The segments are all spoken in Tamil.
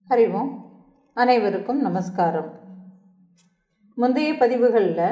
அறிவோம் அனைவருக்கும் நமஸ்காரம் முந்தைய பதிவுகளில்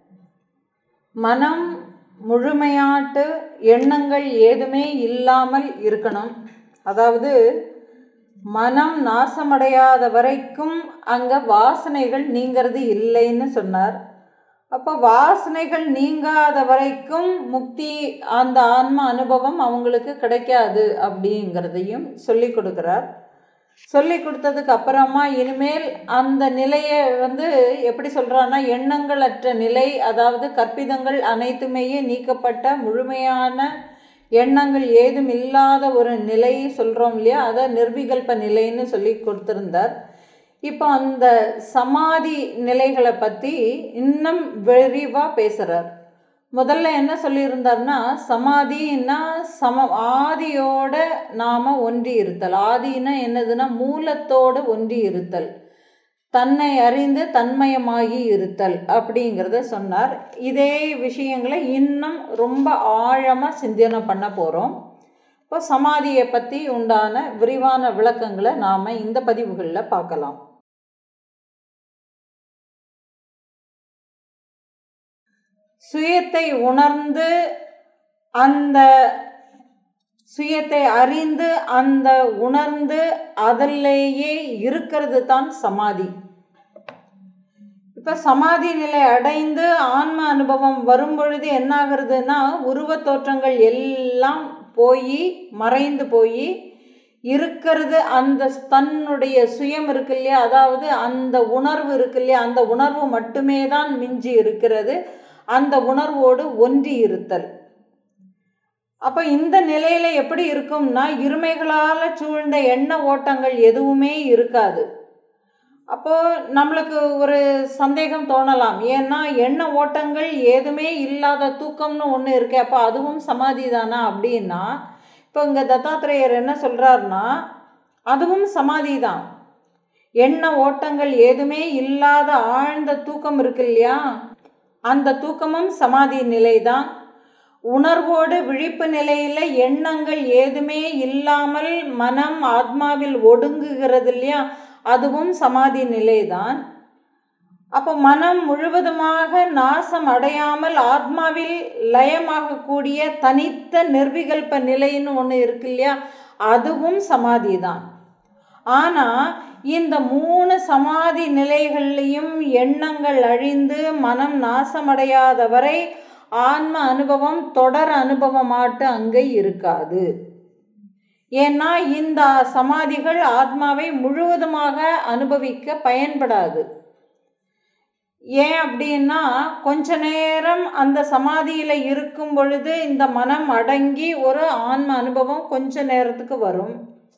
மனம் முழுமையாட்டு எண்ணங்கள் ஏதுமே இல்லாமல் இருக்கணும் அதாவது மனம் நாசமடையாத வரைக்கும் அங்கே வாசனைகள் நீங்கிறது இல்லைன்னு சொன்னார் அப்போ வாசனைகள் நீங்காத வரைக்கும் முக்தி அந்த ஆன்ம அனுபவம் அவங்களுக்கு கிடைக்காது அப்படிங்கிறதையும் சொல்லி கொடுக்குறார் சொல்லி கொடுத்ததுக்கு அப்புறமா இனிமேல் அந்த நிலையை வந்து எப்படி சொல்கிறான்னா எண்ணங்களற்ற நிலை அதாவது கற்பிதங்கள் அனைத்துமே நீக்கப்பட்ட முழுமையான எண்ணங்கள் ஏதும் இல்லாத ஒரு நிலையை சொல்கிறோம் இல்லையா அதை நிர்விகல்ப நிலைன்னு சொல்லி கொடுத்துருந்தார் இப்போ அந்த சமாதி நிலைகளை பற்றி இன்னும் விரிவாக பேசுகிறார் முதல்ல என்ன சொல்லியிருந்தார்னா சமாதின்னா சம ஆதியோட நாம் ஒன்றி இருத்தல் ஆதினா என்னதுன்னா மூலத்தோடு ஒன்றி இருத்தல் தன்னை அறிந்து தன்மயமாகி இருத்தல் அப்படிங்கிறத சொன்னார் இதே விஷயங்களை இன்னும் ரொம்ப ஆழமாக சிந்தனை பண்ண போகிறோம் இப்போ சமாதியை பற்றி உண்டான விரிவான விளக்கங்களை நாம் இந்த பதிவுகளில் பார்க்கலாம் சுயத்தை உணர்ந்து அந்த சுயத்தை அறிந்து அந்த உணர்ந்து அதிலேயே இருக்கிறது தான் சமாதி இப்போ சமாதி நிலை அடைந்து ஆன்ம அனுபவம் வரும் பொழுது என்ன ஆகுறதுன்னா உருவத் தோற்றங்கள் எல்லாம் போய் மறைந்து போய் இருக்கிறது அந்த தன்னுடைய சுயம் இருக்கு இல்லையா அதாவது அந்த உணர்வு இருக்கு இல்லையா அந்த உணர்வு மட்டுமே தான் மிஞ்சி இருக்கிறது அந்த உணர்வோடு ஒன்றி இருத்தல் அப்போ இந்த நிலையில எப்படி இருக்கும்னா இருமைகளால் சூழ்ந்த எண்ண ஓட்டங்கள் எதுவுமே இருக்காது அப்போ நம்மளுக்கு ஒரு சந்தேகம் தோணலாம் ஏன்னா எண்ண ஓட்டங்கள் ஏதுமே இல்லாத தூக்கம்னு ஒன்று இருக்கு அப்போ அதுவும் சமாதி தானா அப்படின்னா இப்போ இங்கே தத்தாத்திரேயர் என்ன சொல்கிறாருன்னா அதுவும் சமாதி தான் எண்ண ஓட்டங்கள் ஏதுமே இல்லாத ஆழ்ந்த தூக்கம் இருக்கு இல்லையா அந்த தூக்கமும் சமாதி நிலைதான் உணர்வோடு விழிப்பு நிலையில் எண்ணங்கள் ஏதுமே இல்லாமல் மனம் ஆத்மாவில் ஒடுங்குகிறது இல்லையா அதுவும் சமாதி நிலைதான் அப்போ மனம் முழுவதுமாக நாசம் அடையாமல் ஆத்மாவில் லயமாகக்கூடிய தனித்த நிர்விகல்ப நிலைன்னு ஒன்று இருக்கு இல்லையா அதுவும் சமாதி தான் ஆனால் இந்த மூணு சமாதி நிலைகள்லையும் எண்ணங்கள் அழிந்து மனம் நாசமடையாத வரை ஆன்ம அனுபவம் தொடர் அனுபவமாட்டு அங்கே இருக்காது ஏன்னா இந்த சமாதிகள் ஆத்மாவை முழுவதுமாக அனுபவிக்க பயன்படாது ஏன் அப்படின்னா கொஞ்ச நேரம் அந்த சமாதியில் இருக்கும் பொழுது இந்த மனம் அடங்கி ஒரு ஆன்ம அனுபவம் கொஞ்ச நேரத்துக்கு வரும்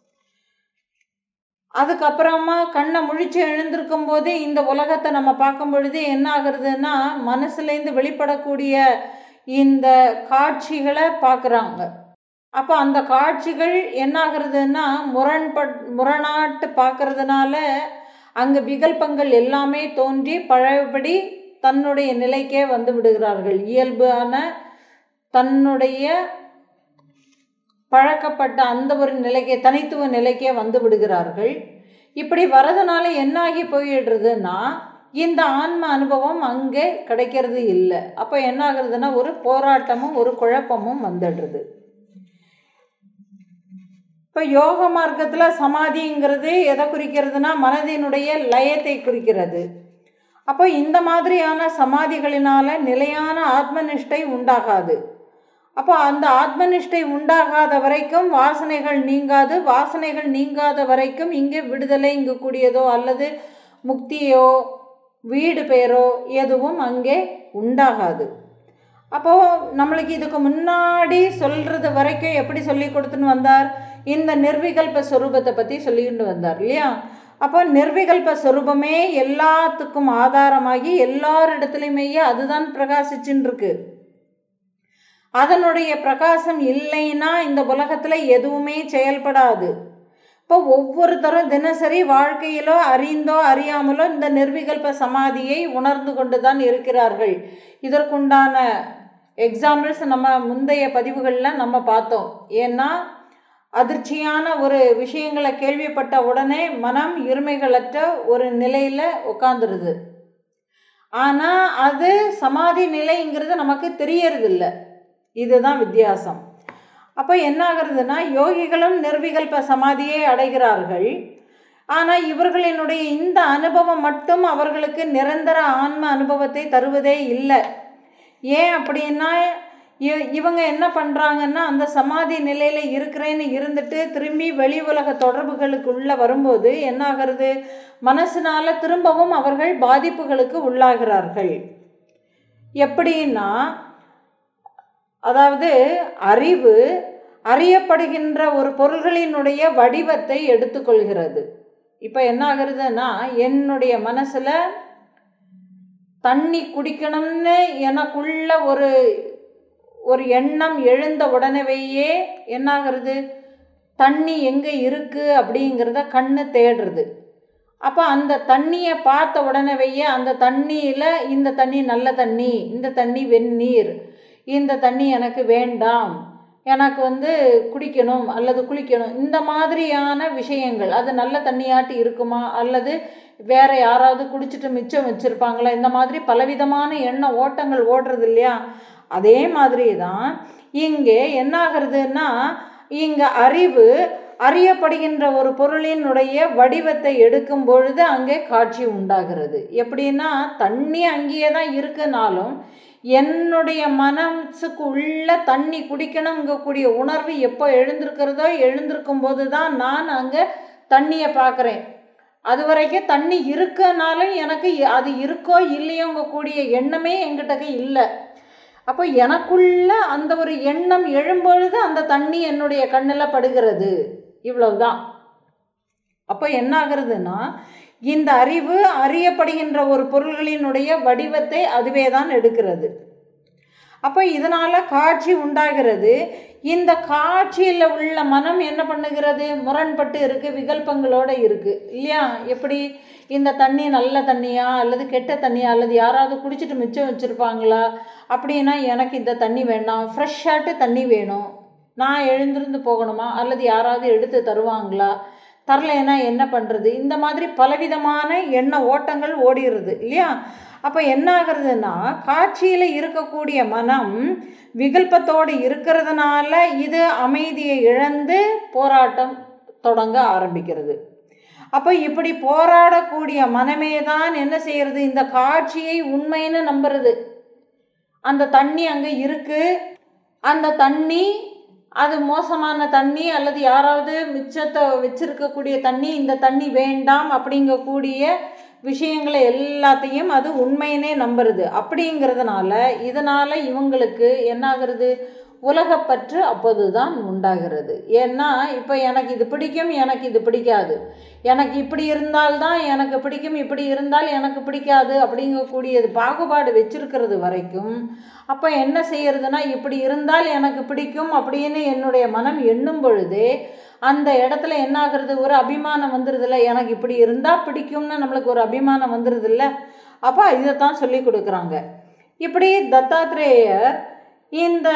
அதுக்கப்புறமா கண்ணை முழிச்சு எழுந்திருக்கும் போது இந்த உலகத்தை நம்ம பார்க்கும் பொழுது என்ன ஆகுறதுன்னா மனசுலேருந்து வெளிப்படக்கூடிய இந்த காட்சிகளை பார்க்குறாங்க அப்போ அந்த காட்சிகள் என்ன ஆகுறதுன்னா முரண்பட் முரணாட்டு பார்க்கறதுனால அங்கே விகல்பங்கள் எல்லாமே தோன்றி பழையபடி தன்னுடைய நிலைக்கே வந்து விடுகிறார்கள் இயல்பான தன்னுடைய பழக்கப்பட்ட அந்த ஒரு நிலைக்கே தனித்துவ நிலைக்கே வந்து விடுகிறார்கள் இப்படி வரதுனால என்னாகி போயிடுறதுன்னா இந்த ஆன்ம அனுபவம் அங்கே கிடைக்கிறது இல்லை அப்போ என்ன ஆகுறதுன்னா ஒரு போராட்டமும் ஒரு குழப்பமும் வந்துடுறது இப்போ யோக மார்க்கத்தில் சமாதிங்கிறது எதை குறிக்கிறதுனா மனதினுடைய லயத்தை குறிக்கிறது அப்போ இந்த மாதிரியான சமாதிகளினால நிலையான ஆத்மனிஷ்டை உண்டாகாது அப்போ அந்த ஆத்மனிஷ்டை உண்டாகாத வரைக்கும் வாசனைகள் நீங்காது வாசனைகள் நீங்காத வரைக்கும் இங்கே விடுதலை இங்கு கூடியதோ அல்லது முக்தியோ வீடு பேரோ எதுவும் அங்கே உண்டாகாது அப்போது நம்மளுக்கு இதுக்கு முன்னாடி சொல்கிறது வரைக்கும் எப்படி சொல்லி கொடுத்துன்னு வந்தார் இந்த நிர்விகல்ப ஸ்வரூபத்தை பற்றி சொல்லிக்கிட்டு வந்தார் இல்லையா அப்போ நிர்விகல்ப ஸ்வரூபமே எல்லாத்துக்கும் ஆதாரமாகி எல்லாரிடத்துலையுமே அதுதான் பிரகாசிச்சுன்னு இருக்கு அதனுடைய பிரகாசம் இல்லைன்னா இந்த உலகத்தில் எதுவுமே செயல்படாது இப்போ ஒவ்வொருத்தரும் தினசரி வாழ்க்கையிலோ அறிந்தோ அறியாமலோ இந்த நிர்விகல்ப சமாதியை உணர்ந்து கொண்டு தான் இருக்கிறார்கள் இதற்குண்டான எக்ஸாம்பிள்ஸ் நம்ம முந்தைய பதிவுகளில் நம்ம பார்த்தோம் ஏன்னா அதிர்ச்சியான ஒரு விஷயங்களை கேள்விப்பட்ட உடனே மனம் இருமைகளற்ற ஒரு நிலையில் உட்காந்துருது ஆனால் அது சமாதி நிலைங்கிறது நமக்கு தெரியறதில்ல இதுதான் வித்தியாசம் அப்போ என்ன ஆகுறதுன்னா யோகிகளும் நிர்விகல்ப சமாதியை அடைகிறார்கள் ஆனால் இவர்களினுடைய இந்த அனுபவம் மட்டும் அவர்களுக்கு நிரந்தர ஆன்ம அனுபவத்தை தருவதே இல்லை ஏன் அப்படின்னா இ- இவங்க என்ன பண்ணுறாங்கன்னா அந்த சமாதி நிலையில் இருக்கிறேன்னு இருந்துட்டு திரும்பி வெளி உலக தொடர்புகளுக்குள்ளே வரும்போது என்ன ஆகிறது மனசினால திரும்பவும் அவர்கள் பாதிப்புகளுக்கு உள்ளாகிறார்கள் எப்படின்னா அதாவது அறிவு அறியப்படுகின்ற ஒரு பொருள்களினுடைய வடிவத்தை எடுத்துக்கொள்கிறது இப்போ என்ன ஆகுறதுன்னா என்னுடைய மனசில் தண்ணி குடிக்கணும்னு எனக்குள்ள ஒரு ஒரு எண்ணம் எழுந்த உடனேயே என்னாகிறது தண்ணி எங்கே இருக்குது அப்படிங்கிறத கண்ணு தேடுறது அப்போ அந்த தண்ணியை பார்த்த உடனேயே அந்த தண்ணியில் இந்த தண்ணி நல்ல தண்ணி இந்த தண்ணி வெந்நீர் இந்த தண்ணி எனக்கு வேண்டாம் எனக்கு வந்து குடிக்கணும் அல்லது குளிக்கணும் இந்த மாதிரியான விஷயங்கள் அது நல்ல தண்ணியாட்டு இருக்குமா அல்லது வேற யாராவது குடிச்சிட்டு மிச்சம் வச்சுருப்பாங்களா இந்த மாதிரி பலவிதமான எண்ண ஓட்டங்கள் ஓடுறது இல்லையா அதே மாதிரி தான் இங்கே என்ன ஆகுறதுன்னா இங்கே அறிவு அறியப்படுகின்ற ஒரு பொருளினுடைய வடிவத்தை எடுக்கும் பொழுது அங்கே காட்சி உண்டாகிறது எப்படின்னா தண்ணி அங்கேயே தான் இருக்குனாலும் என்னுடைய மனசுக்கு உள்ள தண்ணி குடிக்கணுங்கக்கூடிய உணர்வு எப்போ எழுந்திருக்கிறதோ எழுந்திருக்கும் போது தான் நான் அங்கே தண்ணியை பார்க்குறேன் அது வரைக்கும் தண்ணி இருக்கனாலும் எனக்கு இ- அது இருக்கோ இல்லையோங்கக்கூடிய எண்ணமே என்கிட்ட இல்லை அப்போ எனக்குள்ள அந்த ஒரு எண்ணம் எழும்பொழுது அந்த தண்ணி என்னுடைய கண்ணில் படுகிறது இவ்வளவுதான் அப்போ என்ன ஆகுறதுன்னா இந்த அறிவு அறியப்படுகின்ற ஒரு பொருள்களினுடைய வடிவத்தை அதுவே தான் எடுக்கிறது அப்போ இதனால் காட்சி உண்டாகிறது இந்த காட்சியில் உள்ள மனம் என்ன பண்ணுகிறது முரண்பட்டு இருக்கு விகல்பங்களோட இருக்கு இல்லையா எப்படி இந்த தண்ணி நல்ல தண்ணியா அல்லது கெட்ட தண்ணியா அல்லது யாராவது குடிச்சிட்டு மிச்சம் வச்சுருப்பாங்களா அப்படின்னா எனக்கு இந்த தண்ணி வேண்டாம் ஃப்ரெஷ்ஷாட்டு தண்ணி வேணும் நான் எழுந்திருந்து போகணுமா அல்லது யாராவது எடுத்து தருவாங்களா தரலைன்னா என்ன பண்ணுறது இந்த மாதிரி பலவிதமான எண்ண ஓட்டங்கள் ஓடிடுது இல்லையா அப்போ என்ன ஆகுறதுன்னா காட்சியில் இருக்கக்கூடிய மனம் விகல்பத்தோடு இருக்கிறதுனால இது அமைதியை இழந்து போராட்டம் தொடங்க ஆரம்பிக்கிறது அப்போ இப்படி போராடக்கூடிய மனமே தான் என்ன செய்யறது இந்த காட்சியை உண்மைன்னு நம்புறது அந்த தண்ணி அங்கே இருக்கு அந்த தண்ணி அது மோசமான தண்ணி அல்லது யாராவது மிச்சத்தை வச்சிருக்கக்கூடிய தண்ணி இந்த தண்ணி வேண்டாம் அப்படிங்கக்கூடிய விஷயங்களை எல்லாத்தையும் அது உண்மையினே நம்புறது அப்படிங்கிறதுனால இதனால இவங்களுக்கு என்னாகிறது உலகப்பற்று அப்போதுதான் உண்டாகிறது ஏன்னா இப்போ எனக்கு இது பிடிக்கும் எனக்கு இது பிடிக்காது எனக்கு இப்படி இருந்தால்தான் எனக்கு பிடிக்கும் இப்படி இருந்தால் எனக்கு பிடிக்காது அப்படிங்கக்கூடியது பாகுபாடு வச்சிருக்கிறது வரைக்கும் அப்போ என்ன செய்யறதுன்னா இப்படி இருந்தால் எனக்கு பிடிக்கும் அப்படின்னு என்னுடைய மனம் எண்ணும் பொழுதே அந்த இடத்துல என்ன ஆகுறது ஒரு அபிமானம் வந்துடுதுல்ல எனக்கு இப்படி இருந்தால் பிடிக்கும்னு நம்மளுக்கு ஒரு அபிமானம் வந்துடுதுல்ல அப்போ இதைத்தான் சொல்லி கொடுக்குறாங்க இப்படி தத்தாத்ரேயர் இந்த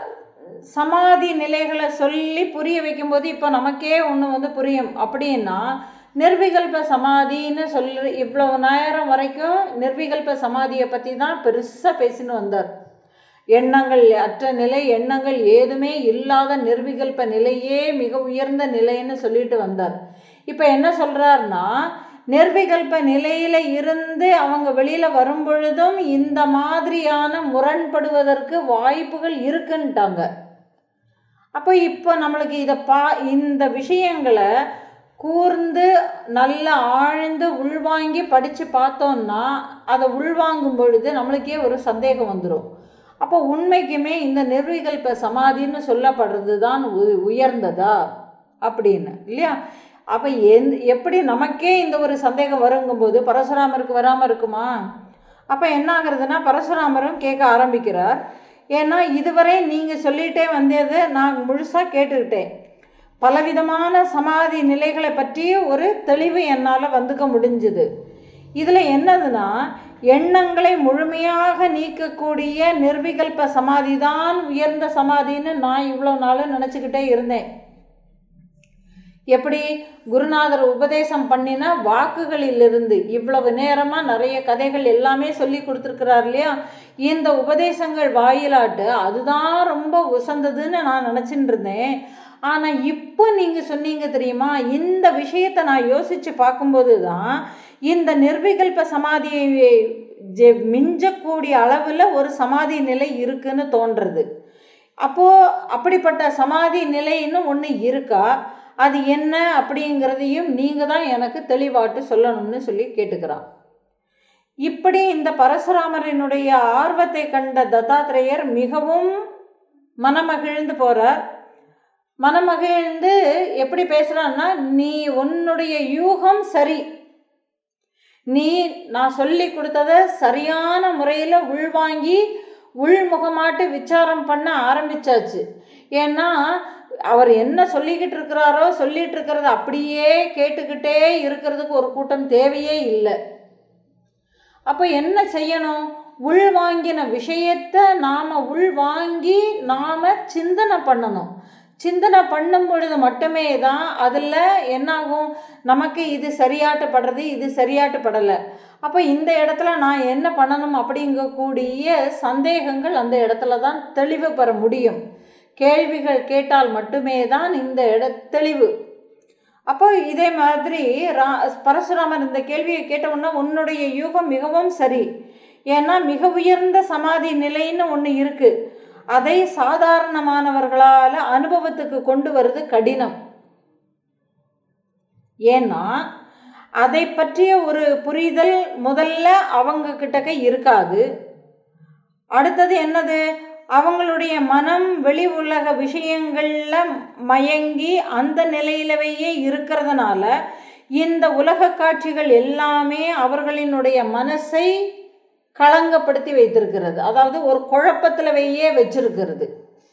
சமாதி நிலைகளை சொல்லி புரிய வைக்கும்போது இப்போ நமக்கே ஒன்று வந்து புரியும் அப்படின்னா நிர்விகல்ப சமாதின்னு சொல்லி இவ்வளவு நேரம் வரைக்கும் நிர்விகல்ப சமாதியை பற்றி தான் பெருசாக பேசின்னு வந்தார் எண்ணங்கள் அற்ற நிலை எண்ணங்கள் ஏதுமே இல்லாத நிர்விகல்ப நிலையே மிக உயர்ந்த நிலைன்னு சொல்லிட்டு வந்தார் இப்போ என்ன சொல்றாருன்னா நிர்விகல்ப நிலையில இருந்து அவங்க வெளியில வரும் பொழுதும் இந்த மாதிரியான முரண்படுவதற்கு வாய்ப்புகள் இருக்குன்ட்டாங்க அப்போ இப்போ நம்மளுக்கு இதை பா இந்த விஷயங்களை கூர்ந்து நல்ல ஆழ்ந்து உள்வாங்கி படித்து பார்த்தோம்னா அதை உள்வாங்கும் பொழுது நம்மளுக்கே ஒரு சந்தேகம் வந்துடும் அப்போ உண்மைக்குமே இந்த நிர்விகல்ப சமாதின்னு சொல்லப்படுறது தான் உ- உயர்ந்ததா அப்படின்னு இல்லையா அப்போ எந் எப்படி நமக்கே இந்த ஒரு சந்தேகம் வருங்கும்போது பரசுராமருக்கு வராமல் இருக்குமா அப்போ என்ன ஆகுறதுன்னா பரசுராமரும் கேட்க ஆரம்பிக்கிறார் ஏன்னா இதுவரை நீங்கள் சொல்லிட்டே வந்தது நான் முழுசாக கேட்டுக்கிட்டேன் பலவிதமான சமாதி நிலைகளை பற்றி ஒரு தெளிவு என்னால் வந்துக்க முடிஞ்சுது இதில் என்னதுன்னா எண்ணங்களை முழுமையாக நீக்கக்கூடிய நிர்விகல்ப சமாதி தான் உயர்ந்த சமாதின்னு நான் இவ்வளோ நாள் நினச்சிக்கிட்டே இருந்தேன் எப்படி குருநாதர் உபதேசம் பண்ணின வாக்குகளிலிருந்து இவ்வளவு நேரமா நிறைய கதைகள் எல்லாமே சொல்லி கொடுத்துருக்கிறார் இல்லையா இந்த உபதேசங்கள் வாயிலாட்டு அதுதான் ரொம்ப உசந்ததுன்னு நான் நினச்சிட்டு இருந்தேன் ஆனா இப்போ நீங்க சொன்னீங்க தெரியுமா இந்த விஷயத்தை நான் யோசிச்சு பார்க்கும்போது தான் இந்த நிர்விகல்ப சமாதியை ஜெ- மிஞ்சக்கூடிய அளவுல ஒரு சமாதி நிலை இருக்குன்னு தோன்றது அப்போ அப்படிப்பட்ட சமாதி நிலைன்னு ஒன்று இருக்கா அது என்ன அப்படிங்கிறதையும் நீங்க தான் எனக்கு தெளிவாட்டு சொல்லணும்னு சொல்லி கேட்டுக்கிறான் இப்படி இந்த பரசுராமரினுடைய ஆர்வத்தை கண்ட தத்தாத்திரேயர் மிகவும் மனமகிழ்ந்து போறார் மனமகிழ்ந்து எப்படி பேசுறான்னா நீ உன்னுடைய யூகம் சரி நீ நான் சொல்லி கொடுத்தத சரியான முறையில் உள்வாங்கி உள்முகமாட்டு விசாரம் பண்ண ஆரம்பிச்சாச்சு ஏன்னா அவர் என்ன சொல்லிக்கிட்டு இருக்கிறாரோ சொல்லிட்டு இருக்கிறத அப்படியே கேட்டுக்கிட்டே இருக்கிறதுக்கு ஒரு கூட்டம் தேவையே இல்லை அப்போ என்ன செய்யணும் உள்வாங்கின விஷயத்த நாம உள்வாங்கி நாம சிந்தனை பண்ணணும் சிந்தனை பண்ணும் பொழுது மட்டுமே தான் அதில் என்னாகும் நமக்கு இது சரியாட்டுப்படுறது இது சரியாட்டுப்படலை அப்போ இந்த இடத்துல நான் என்ன பண்ணணும் அப்படிங்கக்கூடிய சந்தேகங்கள் அந்த இடத்துல தான் தெளிவு பெற முடியும் கேள்விகள் கேட்டால் மட்டுமே தான் இந்த இட தெளிவு அப்போ இதே மாதிரி ரா பரசுராமர் இந்த கேள்வியை கேட்ட உடனே உன்னுடைய யூகம் மிகவும் சரி ஏன்னா மிக உயர்ந்த சமாதி நிலைன்னு ஒன்று இருக்கு அதை சாதாரணமானவர்களால் அனுபவத்துக்கு கொண்டு வர்றது கடினம் ஏன்னா அதை பற்றிய ஒரு புரிதல் முதல்ல அவங்க கிட்டக்க இருக்காது அடுத்தது என்னது அவங்களுடைய மனம் வெளி உலக விஷயங்கள்ல மயங்கி அந்த நிலையிலவையே இருக்கிறதுனால இந்த உலக காட்சிகள் எல்லாமே அவர்களினுடைய மனசை களங்கப்படுத்தி வைத்திருக்கிறது அதாவது ஒரு குழப்பத்திலவையே வச்சிருக்கிறது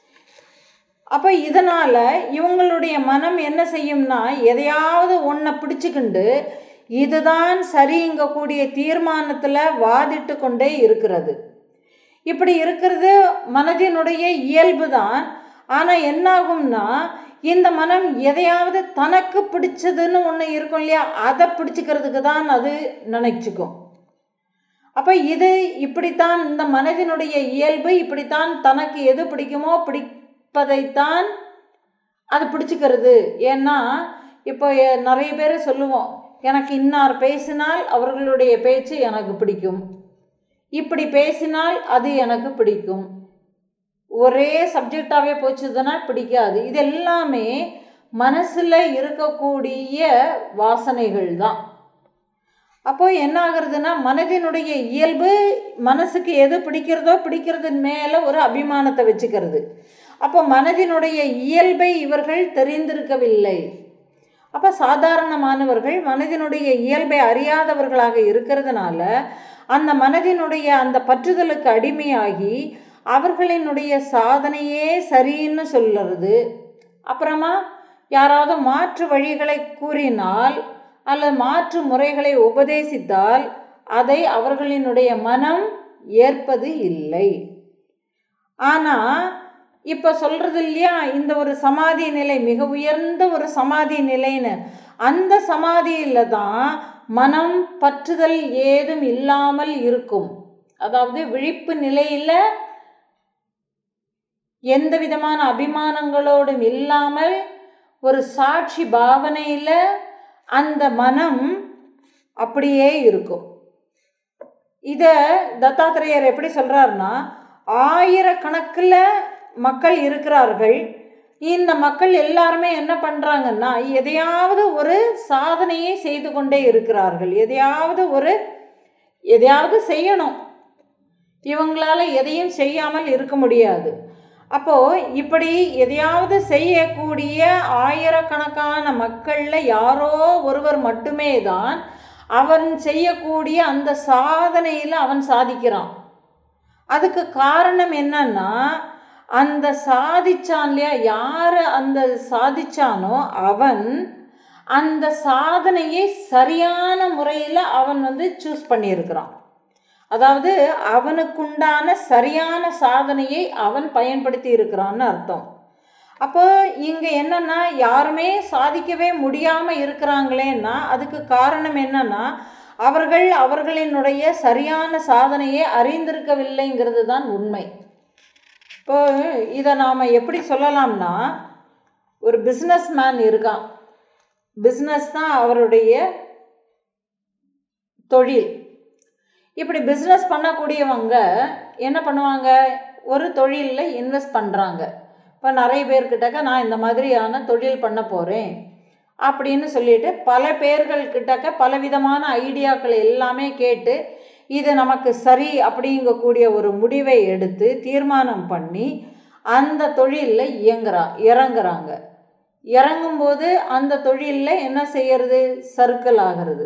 அப்போ இதனால இவங்களுடைய மனம் என்ன செய்யும்னா எதையாவது ஒன்றை பிடிச்சுக்கிண்டு இதுதான் சரிங்கக்கூடிய தீர்மானத்தில் வாதிட்டு கொண்டே இருக்கிறது இப்படி இருக்கிறது மனதினுடைய இயல்பு தான் ஆனால் என்னாகும்னா இந்த மனம் எதையாவது தனக்கு பிடிச்சதுன்னு ஒன்று இருக்கும் இல்லையா அதை பிடிச்சிக்கிறதுக்கு தான் அது நினைச்சுக்கும் அப்போ இது இப்படித்தான் இந்த மனதினுடைய இயல்பு இப்படித்தான் தனக்கு எது பிடிக்குமோ பிடிப்பதைத்தான் அது பிடிச்சிக்கிறது ஏன்னா இப்போ எ- நிறைய பேர் சொல்லுவோம் எனக்கு இன்னார் பேசினால் அவர்களுடைய பேச்சு எனக்கு பிடிக்கும் இப்படி பேசினால் அது எனக்கு பிடிக்கும் ஒரே சப்ஜெக்டாகவே போச்சுதுன்னா பிடிக்காது இது எல்லாமே மனசில் இருக்கக்கூடிய வாசனைகள் தான் அப்போ என்ன ஆகுறதுன்னா மனதினுடைய இயல்பு மனசுக்கு எது பிடிக்கிறதோ பிடிக்கிறது மேலே ஒரு அபிமானத்தை வச்சுக்கிறது அப்போ மனதினுடைய இயல்பை இவர்கள் தெரிந்திருக்கவில்லை அப்போ சாதாரணமானவர்கள் மனதினுடைய இயல்பை அறியாதவர்களாக இருக்கிறதுனால அந்த மனதினுடைய அந்த பற்றுதலுக்கு அடிமையாகி அவர்களினுடைய சாதனையே சரின்னு சொல்லுறது அப்புறமா யாராவது மாற்று வழிகளை கூறினால் அல்லது மாற்று முறைகளை உபதேசித்தால் அதை அவர்களினுடைய மனம் ஏற்பது இல்லை ஆனால் இப்போ சொல்கிறது இல்லையா இந்த ஒரு சமாதி நிலை மிக உயர்ந்த ஒரு சமாதி நிலைன்னு அந்த சமாதியில் தான் மனம் பற்றுதல் ஏதும் இல்லாமல் இருக்கும் அதாவது விழிப்பு நிலையில் எந்த விதமான அபிமானங்களோடும் இல்லாமல் ஒரு சாட்சி பாவனையில் அந்த மனம் அப்படியே இருக்கும் இதை தத்தாத்திரேயர் எப்படி சொல்றாருன்னா ஆயிரக்கணக்கில் மக்கள் இருக்கிறார்கள் இந்த மக்கள் எல்லாருமே என்ன பண்றாங்கன்னா எதையாவது ஒரு சாதனையை செய்து கொண்டே இருக்கிறார்கள் எதையாவது ஒரு எதையாவது செய்யணும் இவங்களால எதையும் செய்யாமல் இருக்க முடியாது அப்போ இப்படி எதையாவது செய்யக்கூடிய ஆயிரக்கணக்கான மக்கள்ல யாரோ ஒருவர் மட்டுமே தான் அவன் செய்யக்கூடிய அந்த சாதனையில் அவன் சாதிக்கிறான் அதுக்கு காரணம் என்னன்னா அந்த சாதிச்சான் இல்லையா யார் அந்த சாதிச்சானோ அவன் அந்த சாதனையை சரியான முறையில் அவன் வந்து சூஸ் பண்ணியிருக்கிறான் அதாவது அவனுக்குண்டான சரியான சாதனையை அவன் பயன்படுத்தி இருக்கிறான்னு அர்த்தம் அப்போ இங்கே என்னன்னா யாருமே சாதிக்கவே முடியாமல் இருக்கிறாங்களேன்னா அதுக்கு காரணம் என்னன்னா அவர்கள் அவர்களினுடைய சரியான சாதனையை அறிந்திருக்கவில்லைங்கிறது தான் உண்மை இப்போ இதை நாம் எப்படி சொல்லலாம்னா ஒரு பிஸ்னஸ் மேன் இருக்கான் பிஸ்னஸ் தான் அவருடைய தொழில் இப்படி பிஸ்னஸ் பண்ணக்கூடியவங்க என்ன பண்ணுவாங்க ஒரு தொழிலில் இன்வெஸ்ட் பண்ணுறாங்க இப்போ நிறைய பேர்கிட்டக்க நான் இந்த மாதிரியான தொழில் பண்ண போகிறேன் அப்படின்னு சொல்லிட்டு பல பேர்கள் கிட்டக்க பலவிதமான ஐடியாக்கள் எல்லாமே கேட்டு இது நமக்கு சரி அப்படிங்கக்கூடிய ஒரு முடிவை எடுத்து தீர்மானம் பண்ணி அந்த தொழிலில் இயங்குறா இறங்குறாங்க இறங்கும்போது அந்த தொழிலில் என்ன செய்யறது சர்க்கிள் ஆகிறது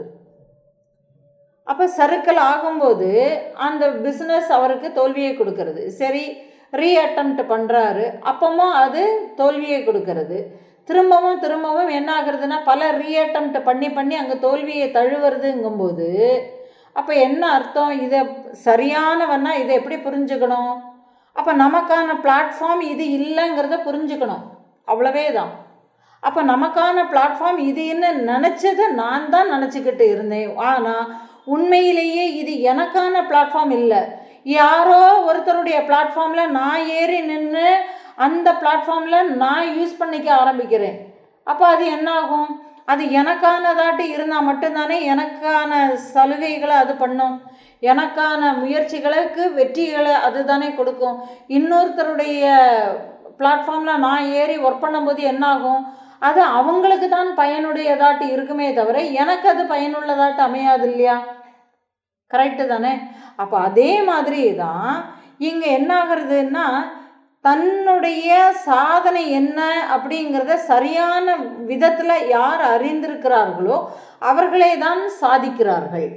அப்போ சர்க்கிள் ஆகும்போது அந்த பிஸ்னஸ் அவருக்கு தோல்வியை கொடுக்கறது சரி ரீ அட்டம்ப்ட் பண்ணுறாரு அப்பவும் அது தோல்வியை கொடுக்கறது திரும்பவும் திரும்பவும் என்ன ஆகுறதுன்னா பல ரீ அட்டம்ப்ட் பண்ணி பண்ணி அங்கே தோல்வியை தழுவுறதுங்கும்போது அப்போ என்ன அர்த்தம் இதை சரியானவன்னா இதை எப்படி புரிஞ்சுக்கணும் அப்போ நமக்கான பிளாட்ஃபார்ம் இது இல்லைங்கிறத புரிஞ்சுக்கணும் அவ்வளவே தான் அப்போ நமக்கான பிளாட்ஃபார்ம் இது என்ன நினச்சதை நான் தான் நினச்சிக்கிட்டு இருந்தேன் ஆனால் உண்மையிலேயே இது எனக்கான பிளாட்ஃபார்ம் இல்லை யாரோ ஒருத்தருடைய பிளாட்ஃபார்மில் நான் ஏறி நின்று அந்த பிளாட்ஃபார்மில் நான் யூஸ் பண்ணிக்க ஆரம்பிக்கிறேன் அப்போ அது என்ன ஆகும் அது எனக்கானதாட்டு இருந்தால் மட்டும்தானே எனக்கான சலுகைகளை அது பண்ணும் எனக்கான முயற்சிகளுக்கு வெற்றிகளை அது தானே கொடுக்கும் இன்னொருத்தருடைய பிளாட்ஃபார்மில் நான் ஏறி ஒர்க் பண்ணும்போது என்ன ஆகும் அது அவங்களுக்கு தான் பயனுடையதாட்டு இருக்குமே தவிர எனக்கு அது பயனுள்ளதாட்டு அமையாது இல்லையா கரெக்டு தானே அப்போ அதே மாதிரி தான் இங்கே என்ன ஆகுறதுன்னா தன்னுடைய சாதனை என்ன அப்படிங்கிறத சரியான விதத்தில் யார் அறிந்திருக்கிறார்களோ அவர்களே தான் சாதிக்கிறார்கள்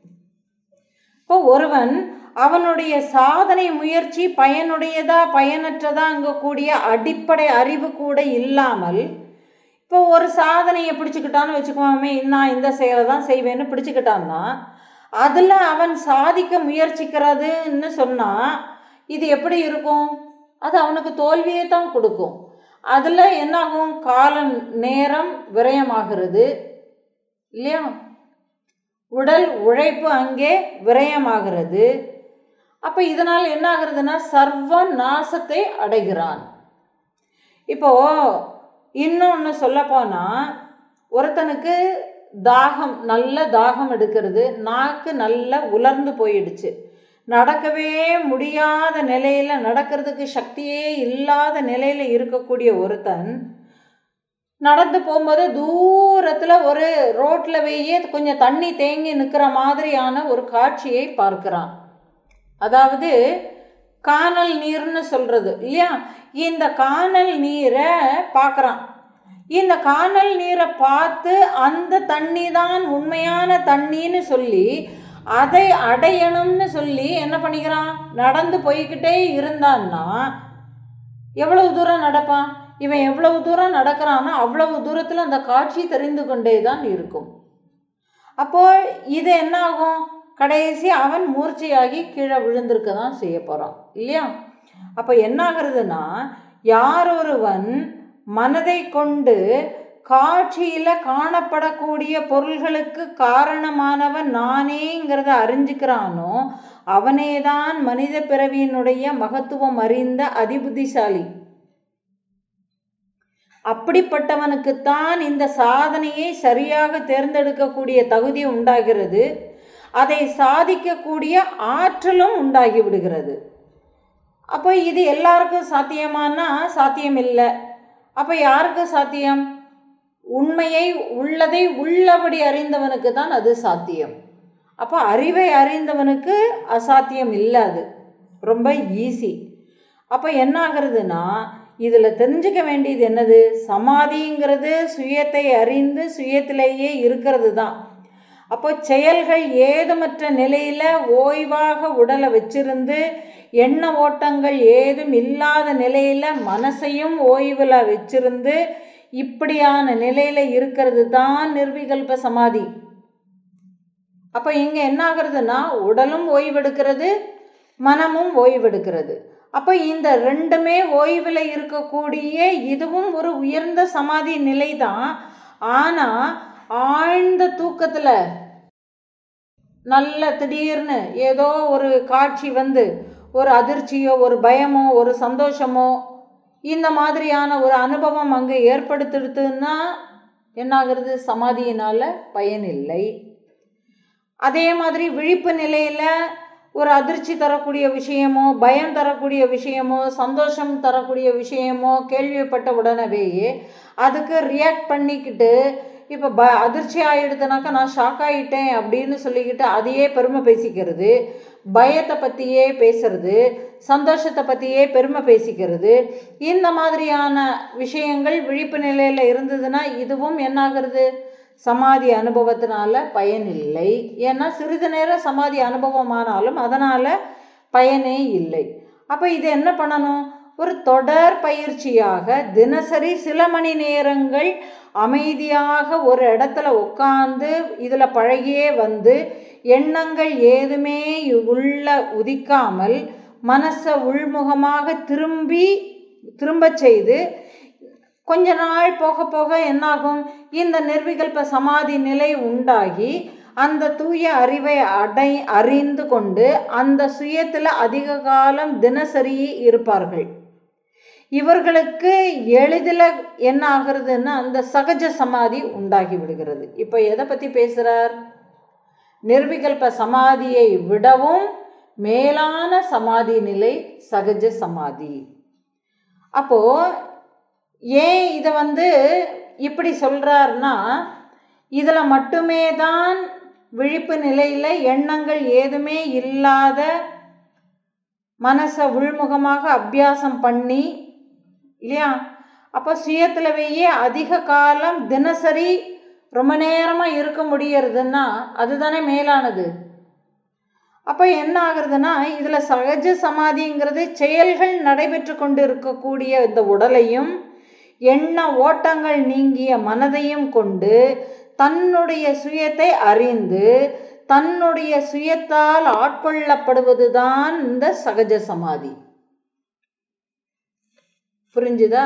இப்போ ஒருவன் அவனுடைய சாதனை முயற்சி பயனுடையதா பயனற்றதாங்கக்கூடிய அடிப்படை அறிவு கூட இல்லாமல் இப்போ ஒரு சாதனையை பிடிச்சிக்கிட்டான்னு வச்சுக்குவோமே நான் இந்த செயலை தான் செய்வேன்னு பிடிச்சிக்கிட்டான்னா அதில் அவன் சாதிக்க முயற்சிக்கிறதுன்னு சொன்னால் இது எப்படி இருக்கும் அது அவனுக்கு தோல்வியை தான் கொடுக்கும் அதில் என்னாகும் காலம் நேரம் விரயமாகிறது இல்லையா உடல் உழைப்பு அங்கே விரயமாகிறது அப்போ இதனால் என்ன ஆகுறதுன்னா சர்வ நாசத்தை அடைகிறான் இப்போ இன்னொன்று சொல்லப்போனால் ஒருத்தனுக்கு தாகம் நல்ல தாகம் எடுக்கிறது நாக்கு நல்லா உலர்ந்து போயிடுச்சு நடக்கவே முடியாத நிலையில் நடக்கிறதுக்கு சக்தியே இல்லாத நிலையில் இருக்கக்கூடிய ஒருத்தன் நடந்து போகும்போது தூரத்தில் ஒரு ரோட்டில் வெய்யே கொஞ்சம் தண்ணி தேங்கி நிற்கிற மாதிரியான ஒரு காட்சியை பார்க்கிறான் அதாவது காணல் நீர்னு சொல்கிறது இல்லையா இந்த காணல் நீரை பார்க்குறான் இந்த காணல் நீரை பார்த்து அந்த தண்ணி தான் உண்மையான தண்ணின்னு சொல்லி அதை அடையணும்னு சொல்லி என்ன பண்ணிக்கிறான் நடந்து போய்கிட்டே இருந்தான்னா எவ்வளவு தூரம் நடப்பான் இவன் எவ்வளவு தூரம் நடக்கிறானோ அவ்வளவு தூரத்தில் அந்த காட்சி தெரிந்து கொண்டே தான் இருக்கும் அப்போ இது என்ன ஆகும் கடைசி அவன் மூர்ச்சையாகி கீழே விழுந்திருக்க தான் செய்ய போகிறான் இல்லையா அப்போ என்ன ஆகுறதுன்னா யார் ஒருவன் மனதை கொண்டு காட்சியில் காணப்படக்கூடிய பொருள்களுக்கு காரணமானவன் நானேங்கிறத அறிஞ்சுக்கிறானோ அவனேதான் மனித பிறவியினுடைய மகத்துவம் அறிந்த அதிபுத்திசாலி அப்படிப்பட்டவனுக்குத்தான் இந்த சாதனையை சரியாக தேர்ந்தெடுக்கக்கூடிய தகுதி உண்டாகிறது அதை சாதிக்கக்கூடிய ஆற்றலும் உண்டாகி விடுகிறது அப்போ இது எல்லாருக்கும் சாத்தியமானா சாத்தியம் இல்லை அப்போ யாருக்கு சாத்தியம் உண்மையை உள்ளதை உள்ளபடி அறிந்தவனுக்கு தான் அது சாத்தியம் அப்போ அறிவை அறிந்தவனுக்கு அசாத்தியம் இல்லை அது ரொம்ப ஈஸி அப்போ என்ன ஆகுறதுன்னா இதில் தெரிஞ்சுக்க வேண்டியது என்னது சமாதிங்கிறது சுயத்தை அறிந்து சுயத்திலேயே இருக்கிறது தான் அப்போ செயல்கள் ஏதுமற்ற நிலையில் ஓய்வாக உடலை வச்சிருந்து எண்ண ஓட்டங்கள் ஏதும் இல்லாத நிலையில் மனசையும் ஓய்வில் வச்சிருந்து இப்படியான நிலையில் இருக்கிறது தான் நிர்விகல்ப சமாதி அப்போ இங்கே என்ன ஆகுறதுன்னா உடலும் ஓய்வெடுக்கிறது மனமும் ஓய்வெடுக்கிறது அப்போ இந்த ரெண்டுமே ஓய்வில் இருக்கக்கூடிய இதுவும் ஒரு உயர்ந்த சமாதி நிலை தான் ஆனால் ஆழ்ந்த தூக்கத்தில் நல்ல திடீர்னு ஏதோ ஒரு காட்சி வந்து ஒரு அதிர்ச்சியோ ஒரு பயமோ ஒரு சந்தோஷமோ இந்த மாதிரியான ஒரு அனுபவம் அங்கே ஏற்படுத்திடுதுன்னா என்னாகிறது சமாதியினால் பயனில்லை அதே மாதிரி விழிப்பு நிலையில் ஒரு அதிர்ச்சி தரக்கூடிய விஷயமோ பயம் தரக்கூடிய விஷயமோ சந்தோஷம் தரக்கூடிய விஷயமோ கேள்விப்பட்ட உடனேயே அதுக்கு ரியாக்ட் பண்ணிக்கிட்டு இப்போ ப அதிர்ச்சி ஆகிடுதுனாக்கா நான் ஷாக் ஆகிட்டேன் அப்படின்னு சொல்லிக்கிட்டு அதையே பெருமை பேசிக்கிறது பயத்தை பற்றியே பேசுறது சந்தோஷத்தை பற்றியே பெருமை பேசிக்கிறது இந்த மாதிரியான விஷயங்கள் விழிப்பு நிலையில் இருந்ததுன்னா இதுவும் என்னாகிறது சமாதி அனுபவத்தினால பயனில்லை ஏன்னா சிறிது நேரம் சமாதி அனுபவமானாலும் அதனால் பயனே இல்லை அப்போ இது என்ன பண்ணணும் ஒரு தொடர் பயிற்சியாக தினசரி சில மணி நேரங்கள் அமைதியாக ஒரு இடத்துல உட்காந்து இதில் பழகியே வந்து எண்ணங்கள் ஏதுமே உள்ள உதிக்காமல் மனசை உள்முகமாக திரும்பி திரும்பச் செய்து கொஞ்ச நாள் போக போக என்னாகும் இந்த நிர்விகல்ப சமாதி நிலை உண்டாகி அந்த தூய அறிவை அடை அறிந்து கொண்டு அந்த சுயத்தில் அதிக காலம் தினசரி இருப்பார்கள் இவர்களுக்கு எளிதில் என்ன ஆகுறதுன்னா அந்த சகஜ சமாதி உண்டாகி விடுகிறது இப்போ எதை பற்றி பேசுகிறார் நிர்விகல்ப சமாதியை விடவும் மேலான சமாதி நிலை சகஜ சமாதி அப்போ ஏன் இதை வந்து இப்படி சொல்றாருன்னா இதில் மட்டுமே தான் விழிப்பு நிலையில் எண்ணங்கள் ஏதுமே இல்லாத மனசை உள்முகமாக அபியாசம் பண்ணி இல்லையா அப்போ சுயத்திலவையே அதிக காலம் தினசரி ரொம்ப நேரமாக இருக்க முடியறதுன்னா அதுதானே மேலானது அப்போ என்ன ஆகுறதுன்னா இதில் சகஜ சமாதிங்கிறது செயல்கள் நடைபெற்று கொண்டு இருக்கக்கூடிய இந்த உடலையும் எண்ண ஓட்டங்கள் நீங்கிய மனதையும் கொண்டு தன்னுடைய சுயத்தை அறிந்து தன்னுடைய சுயத்தால் ஆட்கொள்ளப்படுவதுதான் இந்த சகஜ சமாதி புரிஞ்சுதா